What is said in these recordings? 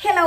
hello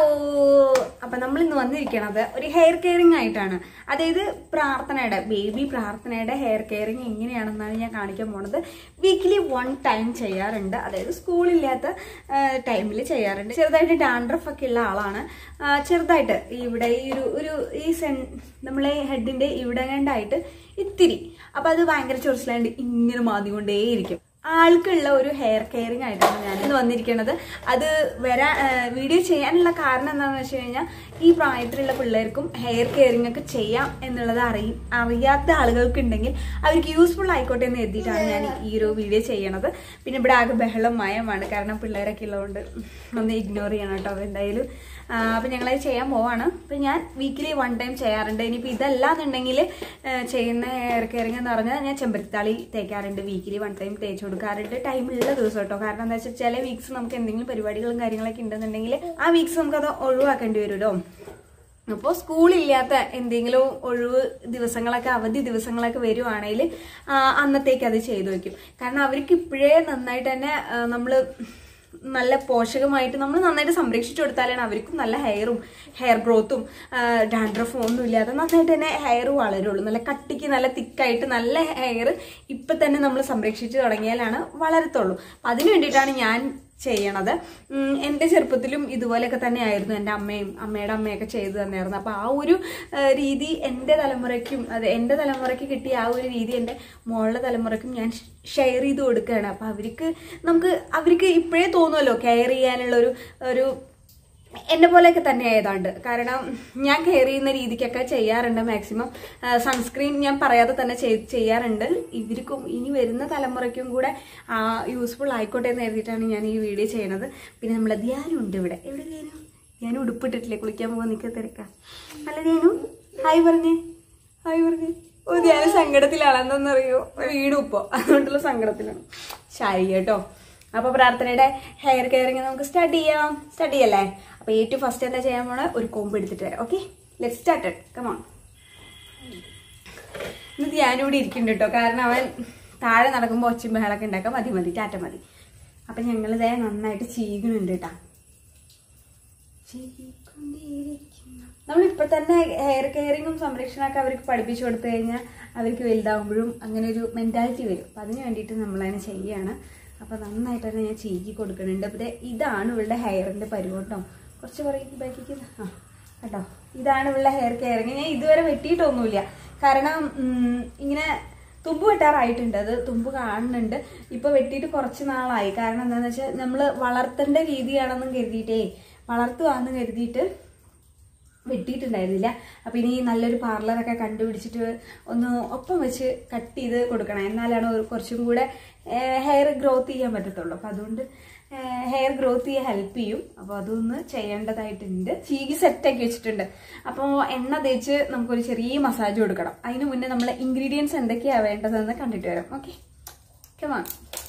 അപ്പൊ നമ്മൾ ഇന്ന് വന്നിരിക്കണത് ഒരു ഹെയർ കെയറിംഗ് ആയിട്ടാണ് അതായത് പ്രാർത്ഥനയുടെ ബേബി പ്രാർത്ഥനയുടെ ഹെയർ കെയറിംഗ് എങ്ങനെയാണെന്നാണ് ഞാൻ കാണിക്കാൻ പോണത് വീക്കിലി വൺ ടൈം ചെയ്യാറുണ്ട് അതായത് സ്കൂളില്ലാത്ത ടൈമിൽ ചെയ്യാറുണ്ട് ചെറുതായിട്ട് ഡാൻഡ്രഫ് ഒക്കെ ഉള്ള ആളാണ് ആ, ചെറുതായിട്ട് ഇവിടെ ഈ ഒരു ഒരു ഈ സെൻ നമ്മളെ ഹെഡിന്റെ ഇവിടെ കണ്ടായിട്ട് ഇത്തിരി അപ്പൊ അത് ഭയങ്കര ചൊറിച്ചിലായിട്ട് ഇങ്ങനെ മാതികൊണ്ടേയിരിക്കും ആൾക്കുള്ള ഒരു ഹെയർ കെയറിംഗ് ആയിട്ടാണ് ഞാൻ ഇന്ന് വന്നിരിക്കുന്നത് അത് വരാ വീഡിയോ ചെയ്യാനുള്ള കാരണം എന്താണെന്ന് വെച്ച് കഴിഞ്ഞാൽ ഈ പ്രായത്തിലുള്ള പിള്ളേർക്കും ഹെയർ കെയറിംഗ് ഒക്കെ ചെയ്യാം എന്നുള്ളത് അറിയ അറിയാത്ത ആളുകൾക്ക് ഉണ്ടെങ്കിൽ അവർക്ക് യൂസ്ഫുൾ ആയിക്കോട്ടെ എന്ന് എഴുതിയിട്ടാണ് ഞാൻ ഈ ഒരു വീഡിയോ ചെയ്യണത് പിന്നെ ഇവിടെ ആകെ ബഹളം മയമാണ് കാരണം പിള്ളേരൊക്കെ ഉള്ളതുകൊണ്ട് ഒന്ന് ഇഗ്നോർ ചെയ്യണം കേട്ടോ എന്തായാലും അപ്പം ഞങ്ങളത് ചെയ്യാൻ പോവാണ് അപ്പം ഞാൻ വീക്കിലി വൺ ടൈം ചെയ്യാറുണ്ട് ഇനിയിപ്പോൾ ഇതല്ലാന്നുണ്ടെങ്കിൽ ചെയ്യുന്ന ഹെയർ കെയറിംഗ് എന്ന് പറഞ്ഞാൽ ഞാൻ ചെമ്പരത്താളി തേക്കാറുണ്ട് വീക്കിലി വൺ ടൈം തേച്ച് കൊടുക്കാറുണ്ട് ടൈമുള്ള ദിവസം കേട്ടോ കാരണം എന്താ വെച്ചാൽ ചില വീക്സ് നമുക്ക് എന്തെങ്കിലും പരിപാടികളും കാര്യങ്ങളൊക്കെ ഉണ്ടെന്നുണ്ടെങ്കിൽ ആ വീക്സ് നമുക്കത് ഒഴിവാക്കേണ്ടി വരുമല്ലോ അപ്പോൾ സ്കൂളില്ലാത്ത എന്തെങ്കിലും ഒഴിവ് ദിവസങ്ങളൊക്കെ അവധി ദിവസങ്ങളൊക്കെ വരുവാണെങ്കിൽ അന്നത്തേക്ക് അത് ചെയ്തു വെക്കും കാരണം അവർക്ക് ഇപ്പോഴേ നന്നായിട്ട് തന്നെ നമ്മൾ നല്ല പോഷകമായിട്ട് നമ്മൾ നന്നായിട്ട് സംരക്ഷിച്ചു കൊടുത്താലാണ് അവർക്കും നല്ല ഹെയറും ഹെയർ ഗ്രോത്തും ഡാൻഡ്രഫും ഒന്നും ഇല്ലാതെ നന്നായിട്ട് തന്നെ ഹെയർ വളരുള്ളൂ നല്ല കട്ടിക്ക് നല്ല തിക്കായിട്ട് നല്ല ഹെയർ ഇപ്പം തന്നെ നമ്മൾ സംരക്ഷിച്ചു തുടങ്ങിയാലാണ് വളരത്തുള്ളൂ അപ്പം അതിന് വേണ്ടിയിട്ടാണ് ഞാൻ ചെയ്യണത് ഉം, എൻ്റെ ചെറുപ്പത്തിലും ഇതുപോലെയൊക്കെ തന്നെയായിരുന്നു എൻ്റെ അമ്മയും അമ്മയുടെ അമ്മയൊക്കെ ചെയ്തു തന്നെയായിരുന്നു അപ്പോൾ ആ ഒരു ആ, രീതി എൻ്റെ തലമുറയ്ക്കും അതെ എൻ്റെ തലമുറയ്ക്ക് കിട്ടിയ ആ ഒരു രീതി എൻ്റെ മോളുടെ തലമുറയ്ക്കും ഞാൻ ഷെയർ ചെയ്ത് കൊടുക്കുകയാണ് അപ്പോൾ അവർക്ക് നമുക്ക് അവർക്ക് ഇപ്പോഴേ തോന്നുമല്ലോ കെയർ ചെയ്യാനുള്ള ഒരു ഒരു എന്നെ പോലെയൊക്കെ തന്നെ ആയതാണ്ട് കാരണം ഞാൻ കെയർ ചെയ്യുന്ന രീതിക്കൊക്കെ ചെയ്യാറുണ്ട് മാക്സിമം സൺസ്ക്രീൻ ഞാൻ പറയാതെ തന്നെ ചെയ്- ചെയ്യാറുണ്ട് ഇവർക്കും ഇനി വരുന്ന തലമുറയ്ക്കും കൂടെ യൂസ്ഫുൾ ആയിക്കോട്ടെ എന്ന് കരുതിയിട്ടാണ് ഞാൻ ഈ വീഡിയോ ചെയ്യണത് പിന്നെ നമ്മളെ ധ്യാനം ഉണ്ട് ഇവിടെ എവിടെ ധ്യാനം ഞാൻ ഉടുപ്പിട്ടിട്ടില്ലേ കുളിക്കാൻ പോകാൻ നിൽക്കാൻ തിരക്കാം അല്ല ധ്യാനു ഹായ് പറഞ്ഞേ ഹായ് പറഞ്ഞേ ഓ ധ്യാനം സങ്കടത്തിലാണ് എന്താണെന്നറിയോ വീണു ഇപ്പോ അതുകൊണ്ടുള്ള സങ്കടത്തിലാണ് ശാരി കേട്ടോ അപ്പൊ പ്രാർത്ഥനയുടെ ഹെയർ കെയറിങ് നമുക്ക് സ്റ്റാർട്ട് ചെയ്യാം സ്റ്റാർട്ട് ചെയ്യല്ലേ അപ്പൊ ഏറ്റവും ഫസ്റ്റ് എന്താ ചെയ്യാൻ പോണ ഒരു കോമ്പ് എടുത്തിട്ട് വരാം ഓക്കെ ലെറ്റ് സ്റ്റാർട്ടഡ് കമോൺ ഇന്ന് ധ്യാനം ഇവിടെ ഇരിക്കുന്നുണ്ട് കേട്ടോ കാരണം അവൻ താഴെ നടക്കുമ്പോൾ ഒച്ചും ബഹളൊക്കെ ഉണ്ടാക്കാൻ മതി മതി ടാറ്റ മതി അപ്പൊ ഞങ്ങൾ ഇതേ നന്നായിട്ട് ചീകണുണ്ട് കേട്ടാ നമ്മളിപ്പോൾ തന്നെ ഹെയർ കെയറിങ്ങും സംരക്ഷണമൊക്കെ അവർക്ക് പഠിപ്പിച്ചു കൊടുത്തു കഴിഞ്ഞാൽ അവർക്ക് വലുതാവുമ്പോഴും അങ്ങനെ ഒരു മെൻറ്റാലിറ്റി വരും അപ്പം അതിന് വേണ്ടിയിട്ട് നമ്മളതിനെ ചെയ്യുകയാണ് അപ്പം നന്നായിട്ട് തന്നെ ഞാൻ ചീകി കൊടുക്കുന്നുണ്ട് അപ്പോൾ ദേ ഇതാണ് ഇവളുടെ ഹെയറിൻ്റെ പരിവട്ടോ കുറച്ച് പുറകേക്ക് ബാക്കിക്ക് ആ കേട്ടോ ഇതാണ് ഇവളുടെ ഹെയർ കെയറിങ് ഞാൻ ഇതുവരെ വെട്ടിയിട്ടൊന്നുമില്ല കാരണം ഉം, ഇങ്ങനെ തുമ്പ് വെട്ടാറായിട്ടുണ്ട് അത് തുമ്പ് കാണുന്നുണ്ട് ഇപ്പൊ വെട്ടിയിട്ട് കുറച്ച് നാളായി കാരണം എന്താണെന്ന് വെച്ചാൽ നമ്മൾ വളർത്തേണ്ട രീതിയാണെന്നും കരുതിയിട്ടേ വളർത്തുവാന്ന് കരുതിയിട്ട് വെട്ടിയിട്ടുണ്ടായിരുന്നില്ല അപ്പം ഇനി നല്ലൊരു പാർലറൊക്കെ കണ്ടുപിടിച്ചിട്ട് ഒന്ന് ഒപ്പം വെച്ച് കട്ട് ചെയ്ത് കൊടുക്കണം എന്നാലാണ് ഒരു കുറച്ചും കൂടെ ഹെയർ ഗ്രോത്ത് ചെയ്യാൻ പറ്റത്തുള്ളൂ അപ്പം അതുകൊണ്ട് ഹെയർ ഗ്രോത്ത് ചെയ്യാൻ ഹെൽപ്പ് ചെയ്യും അപ്പോൾ അതൊന്ന് ചെയ്യേണ്ടതായിട്ടുണ്ട് ചീകി സെറ്റാക്കി വെച്ചിട്ടുണ്ട് അപ്പോൾ എണ്ണ തേച്ച് നമുക്കൊരു ചെറിയ മസാജ് കൊടുക്കണം അതിന് മുന്നേ നമ്മൾ ഇൻഗ്രീഡിയൻസ് എന്തൊക്കെയാണ് വേണ്ടതെന്ന് കണ്ടിട്ട് വരാം ഓക്കെ കമാൺ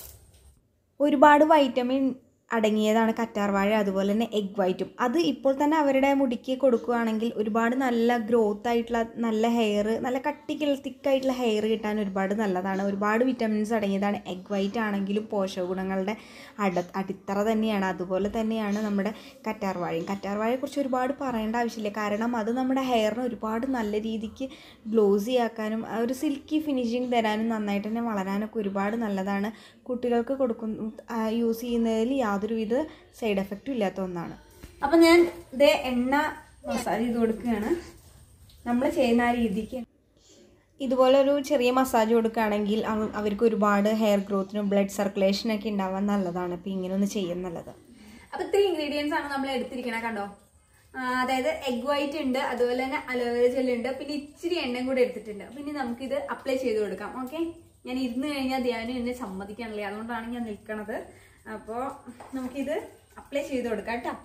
ഒരുപാട് വൈറ്റമിൻ അടങ്ങിയതാണ് കറ്റാർവാഴ അതുപോലെ തന്നെ എഗ് വൈറ്റും അത് ഇപ്പോൾ തന്നെ അവരുടെ മുടിക്ക് കൊടുക്കുകയാണെങ്കിൽ ഒരുപാട് നല്ല ഗ്രോത്ത് ആയിട്ടുള്ള നല്ല ഹെയർ നല്ല കട്ടിക്കുള്ള തിക്കായിട്ടുള്ള ഹെയർ കിട്ടാൻ ഒരുപാട് നല്ലതാണ് ഒരുപാട് വിറ്റമിൻസ് അടങ്ങിയതാണ് എഗ് വൈറ്റ് ആണെങ്കിലും പോഷക ഗുണങ്ങളുടെ അട അടിത്തറ തന്നെയാണ് അതുപോലെ തന്നെയാണ് നമ്മുടെ കറ്റാർവാഴയും കറ്റാർവാഴയെക്കുറിച്ച് ഒരുപാട് പറയേണ്ട ആവശ്യമില്ല കാരണം അത് നമ്മുടെ ഹെയറിന് ഒരുപാട് നല്ല രീതിക്ക് ഗ്ലോസി ആക്കാനും ആ ഒരു സിൽക്കി ഫിനിഷിങ് തരാനും നന്നായിട്ട് തന്നെ വളരാനൊക്കെ ഒരുപാട് നല്ലതാണ് കുട്ടികൾക്ക് കൊടുക്കുന്ന യൂസ് ചെയ്യുന്നതിൽ യാതൊരുവിധ സൈഡ് എഫക്റ്റും ഇല്ലാത്ത ഒന്നാണ് അപ്പം ഞാൻ ഇതേ എണ്ണ മസാജ് ചെയ്ത് കൊടുക്കുകയാണ് നമ്മൾ ചെയ്യുന്ന ആ രീതിക്ക് ഇതുപോലെ ഒരു ചെറിയ മസാജ് കൊടുക്കുകയാണെങ്കിൽ അവ- അവർക്ക് ഒരുപാട് ഹെയർ ഗ്രോത്തിനും ബ്ലഡ് സർക്കുലേഷനൊക്കെ ഉണ്ടാവാൻ നല്ലതാണ് അപ്പം ഇങ്ങനെ ഒന്ന് ചെയ്യാൻ നല്ലത് അപ്പം ഇത്രയും ഇൻഗ്രീഡിയൻസ് ആണ് നമ്മൾ എടുത്തിരിക്കണേ കണ്ടോ ആ, അതായത് എഗ് വൈറ്റ് ഉണ്ട് അതുപോലെ തന്നെ അലോവേര ജെൽ ഉണ്ട് പിന്നെ ഇച്ചിരി എണ്ണയും കൂടെ എടുത്തിട്ടുണ്ട് പിന്നെ നമുക്കിത് അപ്ലൈ ചെയ്ത് കൊടുക്കാം ഓക്കെ ഞാൻ ഇരുന്ന് കഴിഞ്ഞാൽ ധ്യാനം എന്നെ സമ്മതിക്കാനില്ല അതുകൊണ്ടാണ് ഞാൻ നിൽക്കണത് അപ്പോൾ നമുക്കിത് അപ്ലൈ ചെയ്ത് കൊടുക്കാം കേട്ടോ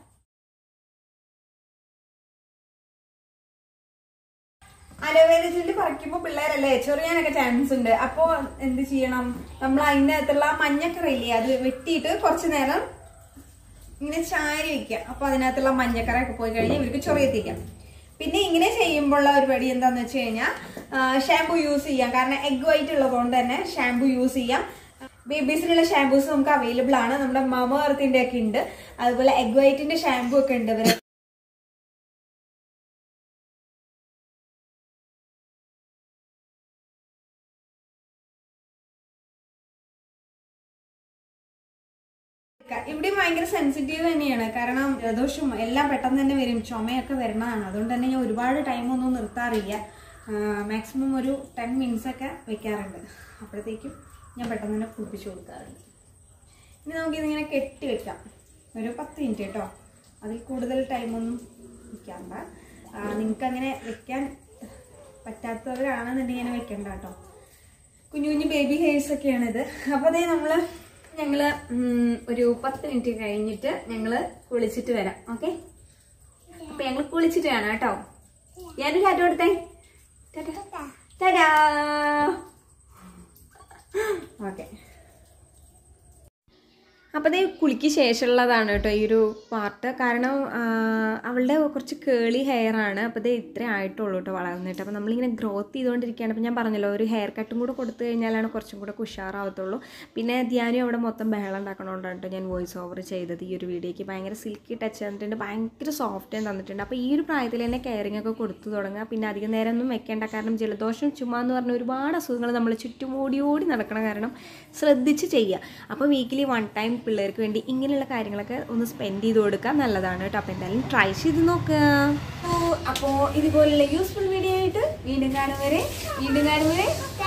അലോവേര ജെല്ല് പറിക്കുമ്പോൾ പിള്ളേരല്ലേ ചൊറിയാനൊക്കെ ചാൻസ് ഉണ്ട് അപ്പോൾ എന്ത് ചെയ്യണം നമ്മൾ അതിൻ്റെ അകത്തുള്ള മഞ്ഞക്കറിയില്ലേ അത് വെട്ടിയിട്ട് കുറച്ച് നേരം ഇങ്ങനെ ചാരി വെക്കുക അപ്പൊ അതിനകത്തുള്ള മഞ്ഞക്കറയൊക്കെ പോയി കഴിഞ്ഞാൽ ഇവർക്ക് ചൊറിയെത്തിക്കാം പിന്നെ ഇങ്ങനെ ചെയ്യുമ്പോഴുള്ള പരിപാടി എന്താന്ന് വെച്ച് കഴിഞ്ഞാൽ ഷാമ്പു യൂസ് ചെയ്യാം കാരണം എഗ് വൈറ്റ് ഉള്ളതുകൊണ്ട് തന്നെ ഷാമ്പു യൂസ് ചെയ്യാം ബേബീസിനുള്ള ഷാമ്പൂസ് നമുക്ക് അവൈലബിൾ ആണ് നമ്മുടെ മമ എർത്തിന്റെ ഒക്കെ ഉണ്ട് അതുപോലെ എഗ് വൈറ്റിന്റെ ഷാമ്പു ഒക്കെ ഉണ്ട് ഇവരെ ക- ഇവിടെയും ഭയങ്കര സെൻസിറ്റീവ് തന്നെയാണ് കാരണം ജലദോഷവും എല്ലാം പെട്ടെന്ന് തന്നെ വരും ചുമയൊക്കെ വരണതാണ് അതുകൊണ്ട് തന്നെ ഞാൻ ഒരുപാട് ടൈമൊന്നും നിർത്താറില്ല മാക്സിമം ഒരു ടെൻ മിനിറ്റ്സ് ഒക്കെ വെക്കാറുണ്ട് അപ്പോഴത്തേക്കും ഞാൻ പെട്ടെന്ന് തന്നെ കുടിപ്പിച്ചു കൊടുക്കാറുണ്ട് ഇനി നമുക്കിതിങ്ങനെ കെട്ടി വെക്കാം ഒരു പത്ത് മിനിറ്റ് കേട്ടോ അതിൽ കൂടുതൽ ടൈമൊന്നും വെക്കാണ്ട നിങ്ങൾക്ക് അങ്ങനെ വെക്കാൻ പറ്റാത്തവരാണെന്നുണ്ടെങ്കിൽ ഇങ്ങനെ വെക്കണ്ട കേട്ടോ കുഞ്ഞു കുഞ്ഞു ബേബി ഹെയർസ് ഒക്കെയാണിത് അപ്പോൾ അതേ നമ്മൾ ഞങ്ങൾ ഒരു പത്ത് മിനിറ്റ് കഴിഞ്ഞിട്ട് ഞങ്ങൾ കുളിച്ചിട്ട് വരാം ഓക്കെ അപ്പൊ ഞങ്ങൾ കുളിച്ചിട്ട് വേണം കേട്ടോ ഞാനൊരു ടാറ്റ കൊടുത്തേ ടാറ്റാ ടാറ്റാ ഓക്കെ അപ്പോൾ അതേ കുളിക്ക് ശേഷമുള്ളതാണ് കേട്ടോ ഈ ഒരു പാർട്ട് കാരണം ആ, അവളുടെ കുറച്ച് കേളി ഹെയർ ആണ് അപ്പോൾ ഇതേ ഇത്രേ ആയിട്ടുള്ളൂ കേട്ടോ വളർന്നിട്ട് അപ്പോൾ നമ്മളിങ്ങനെ ഗ്രോത്ത് ചെയ്തുകൊണ്ടിരിക്കുകയാണ് അപ്പോൾ ഞാൻ പറഞ്ഞല്ലോ ഒരു ഹെയർ കട്ടും കൂടെ കൊടുത്തു കഴിഞ്ഞാലാണ് കുറച്ചും കൂടെ ഉഷാറാവത്തുള്ളൂ പിന്നെ ധ്യാനം അവിടെ മൊത്തം ബഹളം ഉണ്ടാക്കണോണ്ടാണ് കേട്ടോ ഞാൻ വോയിസ് ഓവർ ചെയ്തത് ഈ ഒരു വീഡിയോയ്ക്ക് ഭയങ്കര സിൽക്കി ടച്ച് തന്നിട്ടുണ്ട് ഭയങ്കര സോഫ്റ്റ് തന്നിട്ടുണ്ട് അപ്പോൾ ഈ ഒരു പ്രായത്തിൽ തന്നെ കെയറിങ് ഒക്കെ കൊടുത്തു തുടങ്ങുക പിന്നെ അധികം നേരം ഒന്നും വെക്കേണ്ട കാരണം ജലദോഷം ചുമ എന്ന് പറഞ്ഞ ഒരുപാട് അസുഖങ്ങൾ നമ്മൾ ചുറ്റും ഓടി ഓടി നടക്കണ കാരണം ശ്രദ്ധിച്ച് ചെയ്യുക അപ്പോൾ വീക്കിലി വൺ ടൈം പിള്ളേർക്ക് വേണ്ടി ഇങ്ങനെയുള്ള കാര്യങ്ങളൊക്കെ ഒന്ന് സ്പെൻഡ് ചെയ്ത് കൊടുക്കുക നല്ലതാണ് കേട്ടോ അപ്പോൾ എന്തായാലും ട്രൈ ചെയ്ത് നോക്കുക അപ്പോൾ ഇതുപോലുള്ള യൂസ്ഫുൾ വീഡിയോ ആയിട്ട് വീണ്ടും കാണുവരെ വീണ്ടും കാണുവരെ